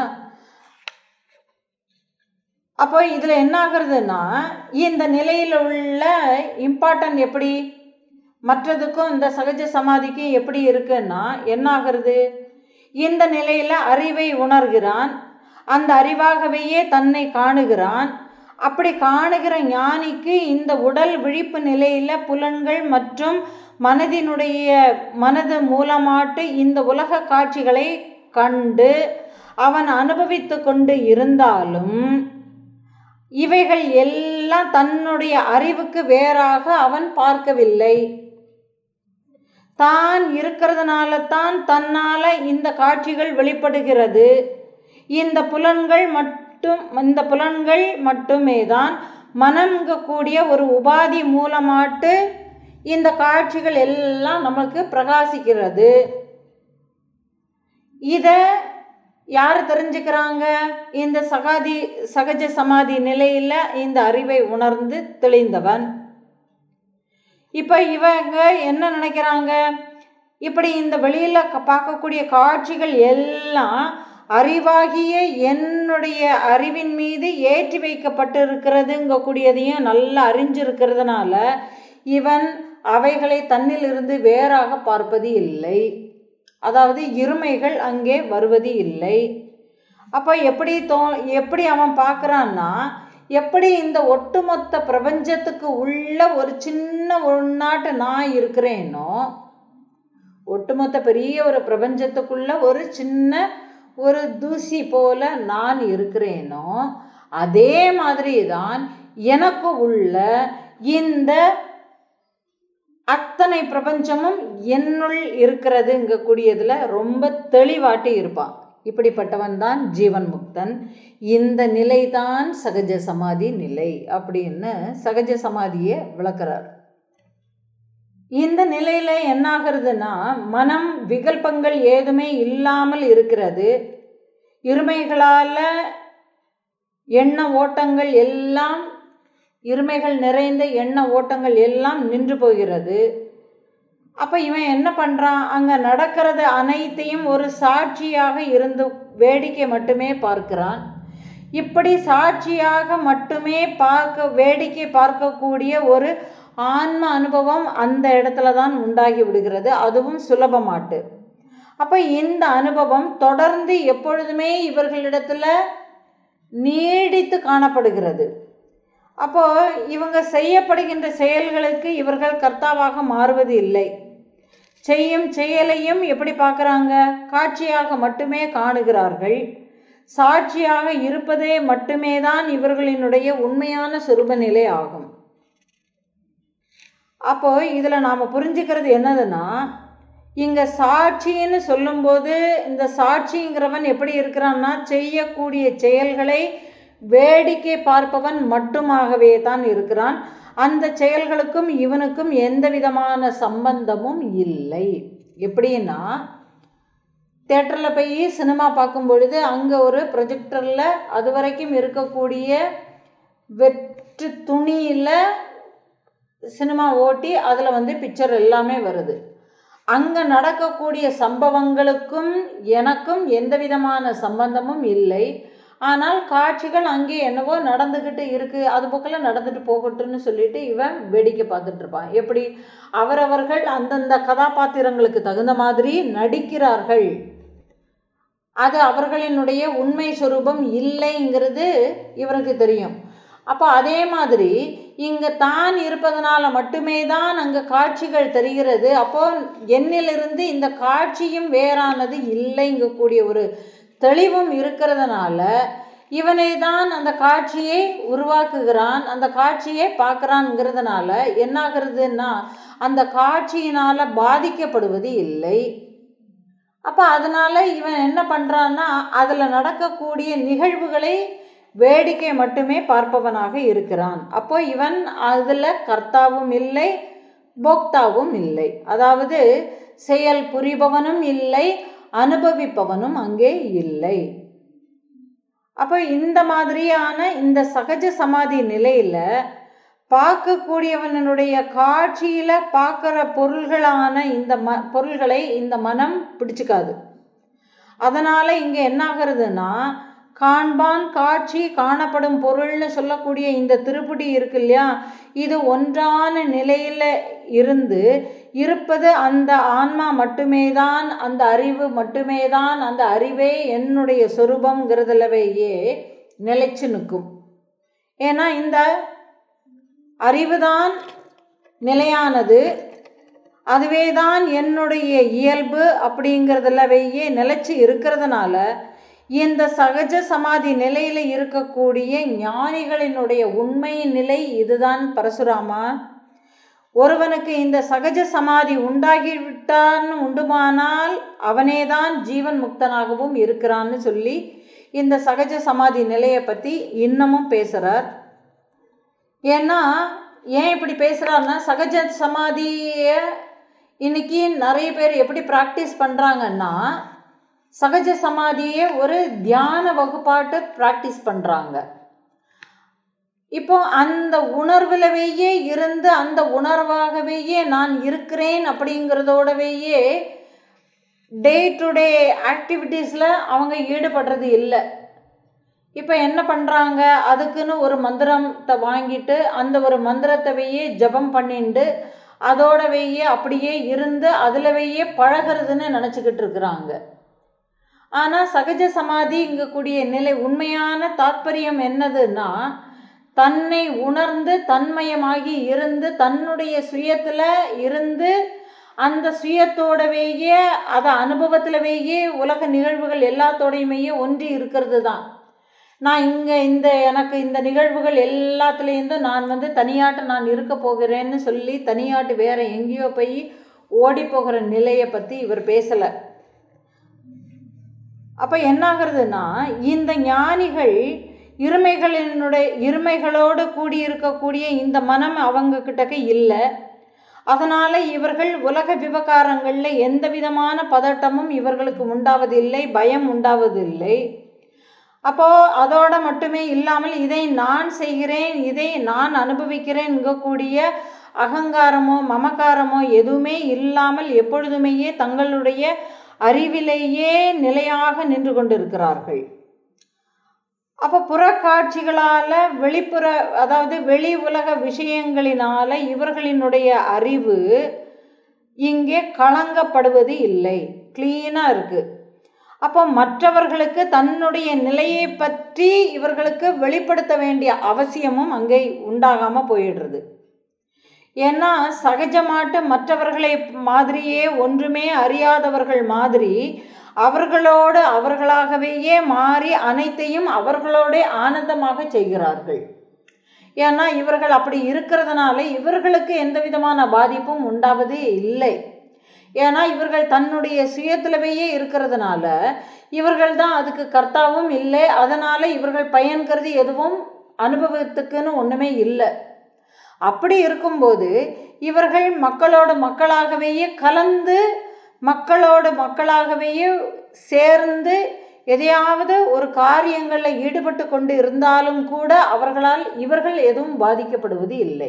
அப்போ இதில் என்ன ஆகுறதுன்னா இந்த நிலையில் உள்ள இம்பார்ட்டன்ட் எப்படி மற்றதுக்கும் இந்த சகஜ சமாதிக்கும் எப்படி இருக்குன்னா என்ன ஆகுறது இந்த நிலையில் அறிவை உணர்கிறான் அந்த அறிவாகவே தன்னை காணுகிறான் அப்படி காணுகிற ஞானிக்கு இந்த உடல் விழிப்பு நிலையில் புலன்கள் மற்றும் மனதினுடைய மனது மூலமாட்டு இந்த உலக காட்சிகளை கண்டு அவன் அனுபவித்து கொண்டு இருந்தாலும் இவைகள் எல்லாம் தன்னுடைய அறிவுக்கு வேறாக அவன் பார்க்கவில்லை தான் இருக்கிறதுனால தான் தன்னால இந்த காட்சிகள் வெளிப்படுகிறது இந்த புலன்கள் மட்டும் இந்த புலன்கள் மட்டுமே தான் மனம்கக்கூடிய ஒரு உபாதி மூலமாட்டு இந்த காட்சிகள் எல்லாம் நமக்கு பிரகாசிக்கிறது இதை யார் தெரிஞ்சுக்கிறாங்க இந்த சகாதி சகஜ சமாதி நிலையில் இந்த அறிவை உணர்ந்து தெளிந்தவன் இப்போ இவங்க என்ன நினைக்கிறாங்க இப்படி இந்த வெளியில் பார்க்கக்கூடிய காட்சிகள் எல்லாம் அறிவாகிய என்னுடைய அறிவின் மீது ஏற்றி வைக்கப்பட்டு இருக்கிறதுங்கக்கூடியதையும் நல்லா அறிஞ்சிருக்கிறதுனால இவன் அவைகளை தன்னிலிருந்து வேறாக பார்ப்பது இல்லை அதாவது இருமைகள் அங்கே வருவது இல்லை அப்போ எப்படி தோ எப்படி அவன் பார்க்குறான்னா எப்படி இந்த ஒட்டுமொத்த பிரபஞ்சத்துக்கு உள்ள ஒரு சின்ன உள்நாட்டு நான் இருக்கிறேனோ ஒட்டுமொத்த பெரிய ஒரு பிரபஞ்சத்துக்குள்ள ஒரு சின்ன ஒரு தூசி போல நான் இருக்கிறேனோ அதே மாதிரி தான் எனக்கு உள்ள இந்த அத்தனை பிரபஞ்சமும் என்னுள் இருக்கிறதுங்கக்கூடியதில் ரொம்ப தெளிவாட்டி இருப்பான் இப்படிப்பட்டவன் தான் ஜீவன் முக்தன் இந்த நிலைதான் சகஜ சமாதி நிலை அப்படின்னு சகஜ சமாதியை விளக்குறார் இந்த நிலையில என்ன ஆகுறதுன்னா மனம் விகல்பங்கள் ஏதுமே இல்லாமல் இருக்கிறது இருமைகளால எண்ண ஓட்டங்கள் எல்லாம் இருமைகள் நிறைந்த எண்ண ஓட்டங்கள் எல்லாம் நின்று போகிறது அப்போ இவன் என்ன பண்ணுறான் அங்கே நடக்கிறது அனைத்தையும் ஒரு சாட்சியாக இருந்து வேடிக்கை மட்டுமே பார்க்கிறான் இப்படி சாட்சியாக மட்டுமே பார்க்க வேடிக்கை பார்க்கக்கூடிய ஒரு ஆன்ம அனுபவம் அந்த இடத்துல தான் உண்டாகி விடுகிறது அதுவும் சுலபமாட்டு அப்போ இந்த அனுபவம் தொடர்ந்து எப்பொழுதுமே இவர்களிடத்துல நீடித்து காணப்படுகிறது அப்போ இவங்க செய்யப்படுகின்ற செயல்களுக்கு இவர்கள் கர்த்தாவாக மாறுவது இல்லை செய்யும் செயலையும் எப்படி பார்க்குறாங்க காட்சியாக மட்டுமே காணுகிறார்கள் சாட்சியாக இருப்பதே மட்டுமே தான் இவர்களினுடைய உண்மையான சுரூப நிலை ஆகும் அப்போ இதில் நாம் புரிஞ்சுக்கிறது என்னதுன்னா இங்கே சாட்சின்னு சொல்லும்போது இந்த சாட்சிங்கிறவன் எப்படி இருக்கிறான்னா செய்யக்கூடிய செயல்களை வேடிக்கை பார்ப்பவன் மட்டுமாகவே தான் இருக்கிறான் அந்த செயல்களுக்கும் இவனுக்கும் எந்த விதமான சம்பந்தமும் இல்லை எப்படின்னா தேட்டரில் போய் சினிமா பார்க்கும் பொழுது அங்கே ஒரு ப்ரொஜெக்டரில் அது வரைக்கும் இருக்கக்கூடிய வெற்று துணியில் சினிமா ஓட்டி அதில் வந்து பிக்சர் எல்லாமே வருது அங்கே நடக்கக்கூடிய சம்பவங்களுக்கும் எனக்கும் எந்த விதமான சம்பந்தமும் இல்லை ஆனால் காட்சிகள் அங்கே என்னவோ நடந்துக்கிட்டு இருக்குது அது பக்கத்தில் நடந்துட்டு போகட்டும்னு சொல்லிட்டு இவன் வேடிக்கை பார்த்துட்டு இருப்பான் எப்படி அவரவர்கள் அந்தந்த கதாபாத்திரங்களுக்கு தகுந்த மாதிரி நடிக்கிறார்கள் அது அவர்களினுடைய உண்மை சுரூபம் இல்லைங்கிறது இவனுக்கு தெரியும் அப்போ அதே மாதிரி இங்கே தான் இருப்பதனால மட்டுமே தான் அங்கே காட்சிகள் தெரிகிறது அப்போ என்னிலிருந்து இந்த காட்சியும் வேறானது இல்லைங்கக்கூடிய ஒரு தெளிவும் இருக்கிறதுனால இவனை தான் அந்த காட்சியை உருவாக்குகிறான் அந்த காட்சியை பார்க்குறான்ங்கிறதுனால என்னாகிறதுன்னா அந்த காட்சியினால் பாதிக்கப்படுவது இல்லை அப்போ அதனால் இவன் என்ன பண்ணுறான்னா அதில் நடக்கக்கூடிய நிகழ்வுகளை வேடிக்கை மட்டுமே பார்ப்பவனாக இருக்கிறான் அப்போ இவன் அதில் கர்த்தாவும் இல்லை போக்தாவும் இல்லை அதாவது செயல் புரிபவனும் இல்லை அனுபவிப்பவனும் அங்கே இல்லை அப்போ இந்த மாதிரியான இந்த சகஜ சமாதி நிலையில் பார்க்கக்கூடியவனுடைய காட்சியில் பார்க்குற பொருள்களான இந்த ம பொருள்களை இந்த மனம் பிடிச்சிக்காது அதனால் இங்கே என்ன ஆகிறதுனா காண்பான் காட்சி காணப்படும் பொருள்னு சொல்லக்கூடிய இந்த திருப்படி இருக்கு இல்லையா இது ஒன்றான நிலையில் இருந்து இருப்பது அந்த ஆன்மா மட்டுமே தான் அந்த அறிவு மட்டுமே தான் அந்த அறிவே என்னுடைய சொரூபங்கிறதுலவேயே நிலைச்சு நிற்கும் ஏன்னா இந்த அறிவுதான் நிலையானது அதுவே தான் என்னுடைய இயல்பு அப்படிங்கிறதுலவேயே நிலைச்சு இருக்கிறதுனால இந்த சகஜ சமாதி நிலையில் இருக்கக்கூடிய ஞானிகளினுடைய உண்மை நிலை இதுதான் பரசுராமா ஒருவனுக்கு இந்த சகஜ சமாதி உண்டாகிவிட்டான் உண்டுமானால் அவனேதான் ஜீவன் முக்தனாகவும் இருக்கிறான்னு சொல்லி இந்த சகஜ சமாதி நிலையை பற்றி இன்னமும் பேசுகிறார் ஏன்னா ஏன் இப்படி பேசுகிறாருன்னா சகஜ சமாதியை இன்னைக்கு நிறைய பேர் எப்படி ப்ராக்டிஸ் பண்ணுறாங்கன்னா சகஜ சமாதியை ஒரு தியான வகுப்பாட்டு ப்ராக்டிஸ் பண்ணுறாங்க இப்போ அந்த உணர்வுலவேயே இருந்து அந்த உணர்வாகவேயே நான் இருக்கிறேன் அப்படிங்கிறதோடவேயே டே டு டே ஆக்டிவிட்டீஸில் அவங்க ஈடுபடுறது இல்லை இப்போ என்ன பண்ணுறாங்க அதுக்குன்னு ஒரு மந்திரத்தை வாங்கிட்டு அந்த ஒரு மந்திரத்தவையே ஜபம் பண்ணிண்டு அதோடவையே அப்படியே இருந்து அதுலவையே பழகிறதுன்னு நினச்சிக்கிட்டு இருக்கிறாங்க ஆனால் சகஜ சமாதிங்கக்கூடிய நிலை உண்மையான தாற்பயம் என்னதுன்னா தன்னை உணர்ந்து தன்மயமாகி இருந்து தன்னுடைய சுயத்தில் இருந்து அந்த சுயத்தோடவேயே அதை அனுபவத்திலவேயே உலக நிகழ்வுகள் எல்லாத்தோடையுமே ஒன்றி இருக்கிறது தான் நான் இங்கே இந்த எனக்கு இந்த நிகழ்வுகள் எல்லாத்துலேருந்து நான் வந்து தனியாட்டு நான் இருக்க போகிறேன்னு சொல்லி தனியாட்டு வேற எங்கேயோ போய் ஓடி போகிற நிலையை பற்றி இவர் பேசலை அப்போ என்னாகிறதுனா இந்த ஞானிகள் இருமைகளினுடைய இருமைகளோடு கூடியிருக்கக்கூடிய இந்த மனம் அவங்க கிட்டக்க இல்லை அதனால் இவர்கள் உலக விவகாரங்களில் எந்த விதமான பதட்டமும் இவர்களுக்கு உண்டாவதில்லை பயம் உண்டாவதில்லை அப்போது அதோட மட்டுமே இல்லாமல் இதை நான் செய்கிறேன் இதை நான் அனுபவிக்கிறேன்கக்கூடிய அகங்காரமோ மமகாரமோ எதுவுமே இல்லாமல் எப்பொழுதுமே தங்களுடைய அறிவிலேயே நிலையாக நின்று கொண்டிருக்கிறார்கள் அப்போ புறக்காட்சிகளால் வெளிப்புற அதாவது வெளி உலக விஷயங்களினால இவர்களினுடைய அறிவு இங்கே களங்கப்படுவது இல்லை க்ளீனாக இருக்குது அப்போ மற்றவர்களுக்கு தன்னுடைய நிலையை பற்றி இவர்களுக்கு வெளிப்படுத்த வேண்டிய அவசியமும் அங்கே உண்டாகாமல் போயிடுறது ஏன்னா சகஜமாட்டு மற்றவர்களை மாதிரியே ஒன்றுமே அறியாதவர்கள் மாதிரி அவர்களோடு அவர்களாகவே மாறி அனைத்தையும் அவர்களோட ஆனந்தமாக செய்கிறார்கள் ஏன்னா இவர்கள் அப்படி இருக்கிறதுனால இவர்களுக்கு எந்த விதமான பாதிப்பும் உண்டாவதே இல்லை ஏன்னா இவர்கள் தன்னுடைய சுயத்திலவையே இருக்கிறதுனால இவர்கள் தான் அதுக்கு கர்த்தாவும் இல்லை அதனால் இவர்கள் பயன் கருதி எதுவும் அனுபவத்துக்குன்னு ஒன்றுமே இல்லை அப்படி இருக்கும்போது இவர்கள் மக்களோட மக்களாகவே கலந்து மக்களோட மக்களாகவே சேர்ந்து எதையாவது ஒரு காரியங்களில் ஈடுபட்டு கொண்டு இருந்தாலும் கூட அவர்களால் இவர்கள் எதுவும் பாதிக்கப்படுவது இல்லை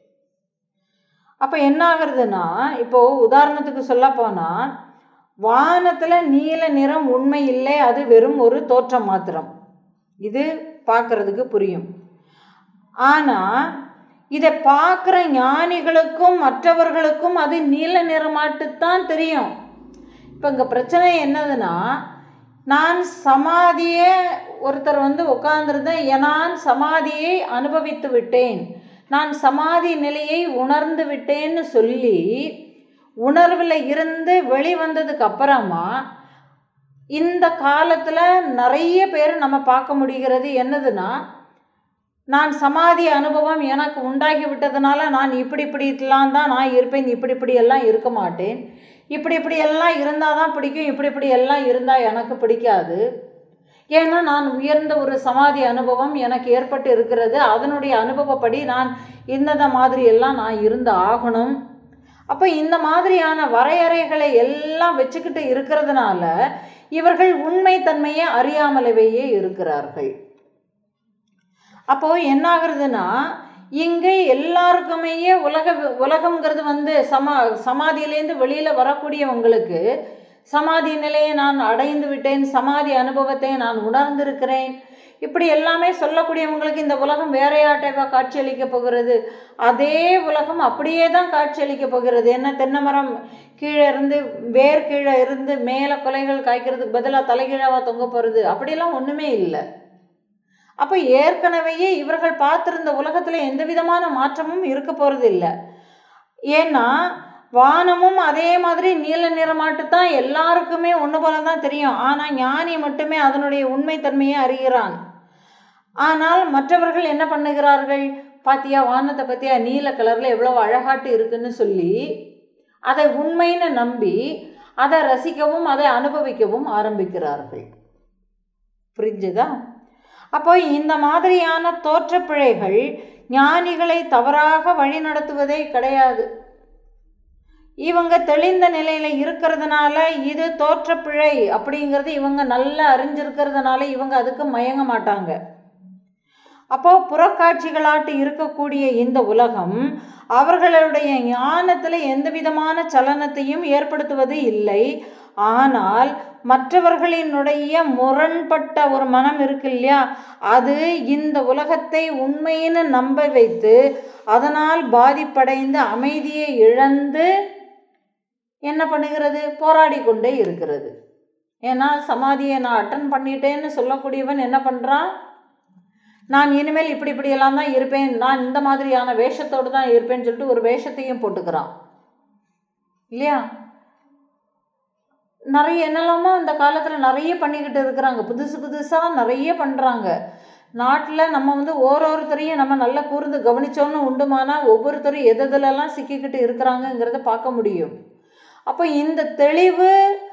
அப்போ என்ன ஆகுறதுன்னா இப்போ உதாரணத்துக்கு சொல்ல போனால் வானத்தில் நீல நிறம் உண்மை இல்லை அது வெறும் ஒரு தோற்றம் மாத்திரம் இது பார்க்கறதுக்கு புரியும் ஆனால் இதை பார்க்குற ஞானிகளுக்கும் மற்றவர்களுக்கும் அது நீல நிறமாட்டுத்தான் தெரியும் இப்போ இங்கே பிரச்சனை என்னதுன்னா நான் சமாதியை ஒருத்தர் வந்து உட்கார்ந்துருந்தேன் நான் சமாதியை அனுபவித்து விட்டேன் நான் சமாதி நிலையை உணர்ந்து விட்டேன்னு சொல்லி உணர்வில் இருந்து வெளிவந்ததுக்கு அப்புறமா இந்த காலத்தில் நிறைய பேர் நம்ம பார்க்க முடிகிறது என்னதுன்னா நான் சமாதி அனுபவம் எனக்கு உண்டாகி விட்டதுனால நான் இப்படி இப்படிலாம் தான் நான் இருப்பேன் இப்படி இப்படி எல்லாம் இருக்க மாட்டேன் இப்படி இப்படி எல்லாம் இருந்தால் தான் பிடிக்கும் இப்படி இப்படி எல்லாம் இருந்தால் எனக்கு பிடிக்காது ஏன்னா நான் உயர்ந்த ஒரு சமாதி அனுபவம் எனக்கு ஏற்பட்டு இருக்கிறது அதனுடைய அனுபவப்படி நான் இந்த மாதிரி எல்லாம் நான் இருந்து ஆகணும் அப்போ இந்த மாதிரியான வரையறைகளை எல்லாம் வச்சுக்கிட்டு இருக்கிறதுனால இவர்கள் உண்மைத்தன்மையை அறியாமலவேயே இருக்கிறார்கள் அப்போது என்ன ஆகுறதுன்னா இங்கே எல்லாருக்குமே உலக உலகங்கிறது வந்து சமா சமாதியிலேருந்து வெளியில் வரக்கூடியவங்களுக்கு சமாதி நிலையை நான் அடைந்து விட்டேன் சமாதி அனுபவத்தை நான் உணர்ந்திருக்கிறேன் இப்படி எல்லாமே சொல்லக்கூடியவங்களுக்கு இந்த உலகம் வேறையாட்டவா காட்சியளிக்க போகிறது அதே உலகம் அப்படியே தான் காட்சியளிக்க போகிறது என்ன தென்னை மரம் கீழே இருந்து வேர் கீழே இருந்து மேலே கொலைகள் காய்க்கிறதுக்கு பதிலாக தலைகீழாவா தொங்க போகிறது அப்படிலாம் ஒன்றுமே இல்லை அப்போ ஏற்கனவே இவர்கள் பார்த்துருந்த உலகத்தில் எந்த விதமான மாற்றமும் இருக்க போகிறது இல்லை ஏன்னா வானமும் அதே மாதிரி நீல நிறமாட்டு தான் எல்லாருக்குமே ஒன்று போல தான் தெரியும் ஆனால் ஞானி மட்டுமே அதனுடைய உண்மைத்தன்மையை அறிகிறான் ஆனால் மற்றவர்கள் என்ன பண்ணுகிறார்கள் பாத்தியா வானத்தை பற்றியா நீல கலரில் எவ்வளோ அழகாட்டு இருக்குன்னு சொல்லி அதை உண்மைன்னு நம்பி அதை ரசிக்கவும் அதை அனுபவிக்கவும் ஆரம்பிக்கிறார்கள் புரிஞ்சுதா அப்போ இந்த மாதிரியான தோற்றப்பிழைகள் ஞானிகளை தவறாக வழிநடத்துவதே கிடையாது இவங்க தெளிந்த நிலையில் இருக்கிறதுனால இது தோற்றப்பிழை அப்படிங்கிறது இவங்க நல்லா அறிஞ்சிருக்கிறதுனால இவங்க அதுக்கு மயங்க மாட்டாங்க அப்போ புறக்காட்சிகளாட்டு இருக்கக்கூடிய இந்த உலகம் அவர்களுடைய ஞானத்தில் எந்த விதமான சலனத்தையும் ஏற்படுத்துவது இல்லை ஆனால் மற்றவர்களினுடைய முரண்பட்ட ஒரு மனம் இருக்கு இல்லையா அது இந்த உலகத்தை உண்மைன்னு நம்ப வைத்து அதனால் பாதிப்படைந்து அமைதியை இழந்து என்ன பண்ணுகிறது போராடி கொண்டே இருக்கிறது ஏன்னா சமாதியை நான் அட்டன் பண்ணிட்டேன்னு சொல்லக்கூடியவன் என்ன பண்ணுறான் நான் இனிமேல் இப்படி இப்படியெல்லாம் தான் இருப்பேன் நான் இந்த மாதிரியான வேஷத்தோடு தான் இருப்பேன்னு சொல்லிட்டு ஒரு வேஷத்தையும் போட்டுக்கிறான் இல்லையா நிறைய என்னெல்லாமோ இந்த காலத்தில் நிறைய பண்ணிக்கிட்டு இருக்கிறாங்க புதுசு புதுசாக நிறைய பண்ணுறாங்க நாட்டில் நம்ம வந்து ஓரோருத்தரையும் நம்ம நல்லா கூர்ந்து கவனித்தோன்னு உண்டுமானா ஒவ்வொருத்தரும் எதுலெல்லாம் சிக்கிக்கிட்டு இருக்கிறாங்கங்கிறத பார்க்க முடியும் அப்போ இந்த தெளிவு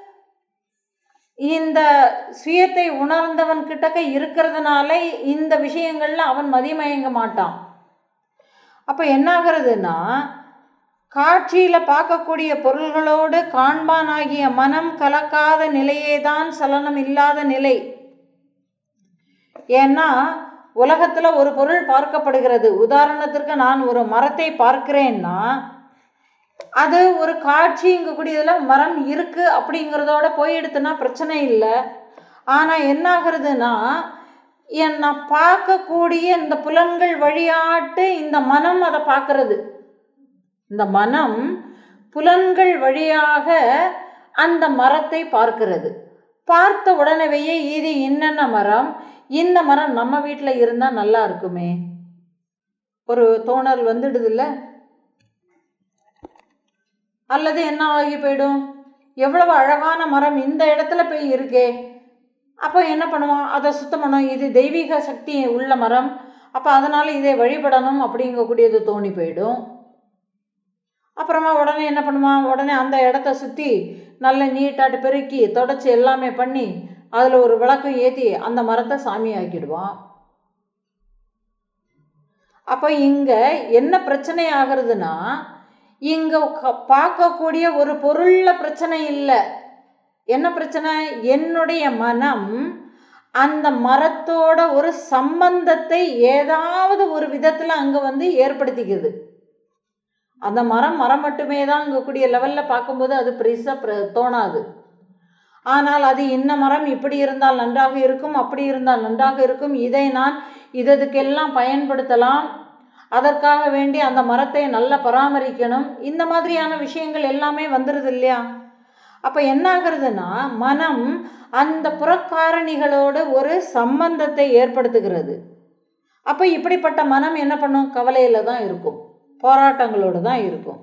இந்த சுயத்தை உணர்ந்தவன் கிட்டக்க இருக்கிறதுனால இந்த விஷயங்கள்ல அவன் மதிமயங்க மாட்டான் அப்போ என்ன ஆகுறதுன்னா காட்சியில் பார்க்கக்கூடிய பொருள்களோடு காண்பானாகிய மனம் கலக்காத நிலையே தான் சலனம் இல்லாத நிலை ஏன்னா உலகத்தில் ஒரு பொருள் பார்க்கப்படுகிறது உதாரணத்திற்கு நான் ஒரு மரத்தை பார்க்கிறேன்னா அது ஒரு காட்சி இங்கே கூடியதில் மரம் இருக்குது அப்படிங்கிறதோட போயிடுத்துனா பிரச்சனை இல்லை ஆனால் என்ன ஆகுறதுன்னா என் நான் பார்க்கக்கூடிய இந்த புலன்கள் வழியாட்டு இந்த மனம் அதை பார்க்கறது இந்த மனம் புலன்கள் வழியாக அந்த மரத்தை பார்க்கிறது பார்த்த உடனேயே இது என்னென்ன மரம் இந்த மரம் நம்ம வீட்டில் இருந்தால் நல்லா இருக்குமே ஒரு தோணல் வந்துடுதுல்ல அல்லது என்ன ஆகி போயிடும் எவ்வளவு அழகான மரம் இந்த இடத்துல போய் இருக்கே அப்போ என்ன பண்ணுவான் அதை சுத்தம் பண்ணும் இது தெய்வீக சக்தி உள்ள மரம் அப்போ அதனால் இதை வழிபடணும் அப்படிங்கக்கூடியது தோணி போயிடும் அப்புறமா உடனே என்ன பண்ணுவான் உடனே அந்த இடத்த சுற்றி நல்ல நீட்டாட்டு பெருக்கி தொடச்சி எல்லாமே பண்ணி அதில் ஒரு விளக்கு ஏற்றி அந்த மரத்தை சாமி ஆக்கிடுவான் அப்போ இங்கே என்ன பிரச்சனை ஆகுறதுன்னா இங்கே பார்க்கக்கூடிய ஒரு பொருளில் பிரச்சனை இல்லை என்ன பிரச்சனை என்னுடைய மனம் அந்த மரத்தோட ஒரு சம்பந்தத்தை ஏதாவது ஒரு விதத்தில் அங்கே வந்து ஏற்படுத்திக்குது அந்த மரம் மரம் மட்டுமே தான் இங்கே கூடிய லெவலில் பார்க்கும்போது அது பெருசாக தோணாது ஆனால் அது இன்ன மரம் இப்படி இருந்தால் நன்றாக இருக்கும் அப்படி இருந்தால் நன்றாக இருக்கும் இதை நான் இததுக்கெல்லாம் பயன்படுத்தலாம் அதற்காக வேண்டி அந்த மரத்தை நல்லா பராமரிக்கணும் இந்த மாதிரியான விஷயங்கள் எல்லாமே வந்துடுது இல்லையா அப்போ என்ன ஆகுறதுன்னா மனம் அந்த புறக்காரணிகளோடு ஒரு சம்பந்தத்தை ஏற்படுத்துகிறது அப்போ இப்படிப்பட்ட மனம் என்ன பண்ணும் கவலையில் தான் இருக்கும் போராட்டங்களோடு தான் இருக்கும்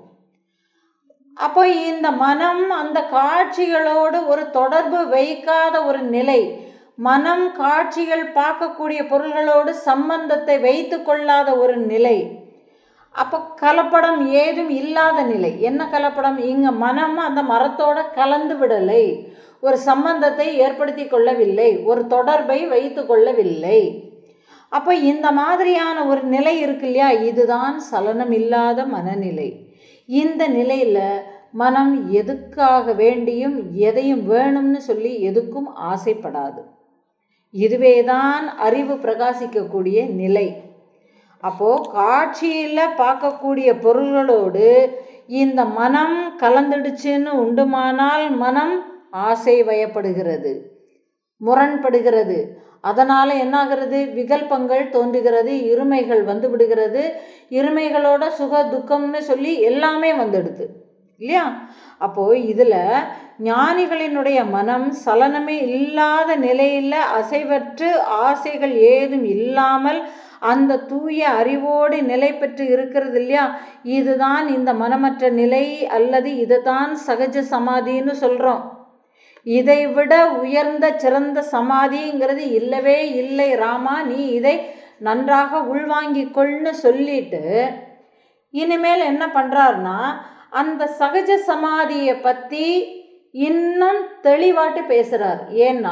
அப்போ இந்த மனம் அந்த காட்சிகளோடு ஒரு தொடர்பு வைக்காத ஒரு நிலை மனம் காட்சிகள் பார்க்கக்கூடிய பொருள்களோடு சம்பந்தத்தை வைத்து கொள்ளாத ஒரு நிலை அப்போ கலப்படம் ஏதும் இல்லாத நிலை என்ன கலப்படம் இங்கே மனம் அந்த மரத்தோட கலந்து விடலை ஒரு சம்பந்தத்தை ஏற்படுத்தி கொள்ளவில்லை ஒரு தொடர்பை வைத்து கொள்ளவில்லை அப்போ இந்த மாதிரியான ஒரு நிலை இருக்கு இல்லையா இதுதான் சலனம் இல்லாத மனநிலை இந்த நிலையில் மனம் எதுக்காக வேண்டியும் எதையும் வேணும்னு சொல்லி எதுக்கும் ஆசைப்படாது இதுவே தான் அறிவு பிரகாசிக்கக்கூடிய நிலை அப்போது காட்சியில் பார்க்கக்கூடிய பொருள்களோடு இந்த மனம் கலந்துடுச்சுன்னு உண்டுமானால் மனம் ஆசை வயப்படுகிறது முரண்படுகிறது அதனால் என்னாகிறது விகல்பங்கள் தோன்றுகிறது இருமைகள் வந்து விடுகிறது இருமைகளோட சுக துக்கம்னு சொல்லி எல்லாமே வந்துடுது இல்லையா அப்போது இதில் ஞானிகளினுடைய மனம் சலனமே இல்லாத நிலையில் அசைவற்று ஆசைகள் ஏதும் இல்லாமல் அந்த தூய அறிவோடு நிலை பெற்று இருக்கிறது இல்லையா இதுதான் இந்த மனமற்ற நிலை அல்லது இதுதான் சகஜ சமாதின்னு சொல்கிறோம் இதை விட உயர்ந்த சிறந்த சமாதிங்கிறது இல்லவே இல்லை ராமா நீ இதை நன்றாக உள்வாங்கிக் கொள்னு சொல்லிட்டு இனிமேல் என்ன பண்ணுறாருனா அந்த சகஜ சமாதியை பற்றி இன்னும் தெளிவாட்டு பேசுகிறார் ஏன்னா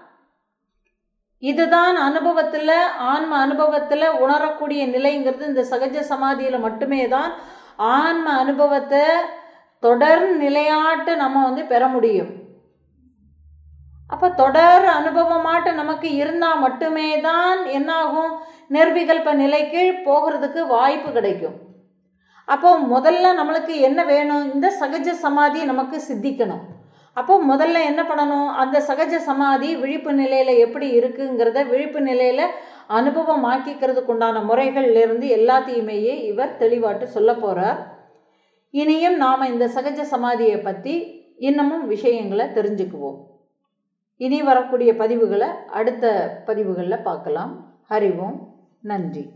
இதுதான் அனுபவத்தில் ஆன்ம அனுபவத்தில் உணரக்கூடிய நிலைங்கிறது இந்த சகஜ சமாதியில் மட்டுமே தான் ஆன்ம அனுபவத்தை தொடர் நிலையாட்டு நம்ம வந்து பெற முடியும் அப்போ தொடர் அனுபவமாட்டு நமக்கு இருந்தால் மட்டுமே தான் என்னாகும் நிர்விகல்ப நிலைக்கு போகிறதுக்கு வாய்ப்பு கிடைக்கும் அப்போ முதல்ல நம்மளுக்கு என்ன வேணும் இந்த சகஜ சமாதி நமக்கு சித்திக்கணும் அப்போ முதல்ல என்ன பண்ணணும் அந்த சகஜ சமாதி விழிப்பு நிலையில் எப்படி இருக்குங்கிறத விழிப்பு நிலையில் அனுபவமாக்கிக்கிறதுக்கு உண்டான முறைகள்லேருந்து எல்லாத்தையுமே இவர் தெளிவாட்டு சொல்ல போகிறார் இனியும் நாம் இந்த சகஜ சமாதியை பற்றி இன்னமும் விஷயங்களை தெரிஞ்சுக்குவோம் இனி வரக்கூடிய பதிவுகளை அடுத்த பதிவுகளில் பார்க்கலாம் ஹரிவோம் நன்றி